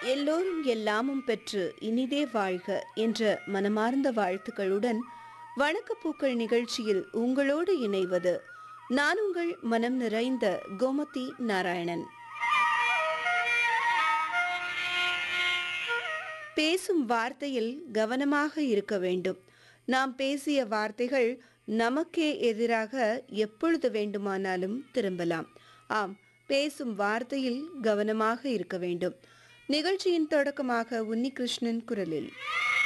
எல்லோரும் எல்லாமும் பெற்று இனிதே வாழ்க என்ற மனமார்ந்த வாழ்த்துக்களுடன் வணக்கப்பூக்கள் நிகழ்ச்சியில் உங்களோடு இணைவது நான் உங்கள் மனம் நிறைந்த கோமதி நாராயணன் பேசும் வார்த்தையில் கவனமாக இருக்க வேண்டும் நாம் பேசிய வார்த்தைகள் நமக்கே எதிராக எப்பொழுது வேண்டுமானாலும் திரும்பலாம் ஆம் பேசும் வார்த்தையில் கவனமாக இருக்க வேண்டும் நிகழ்ச்சியின் தொடக்கமாக உன்னிகிருஷ்ணன் குரலில்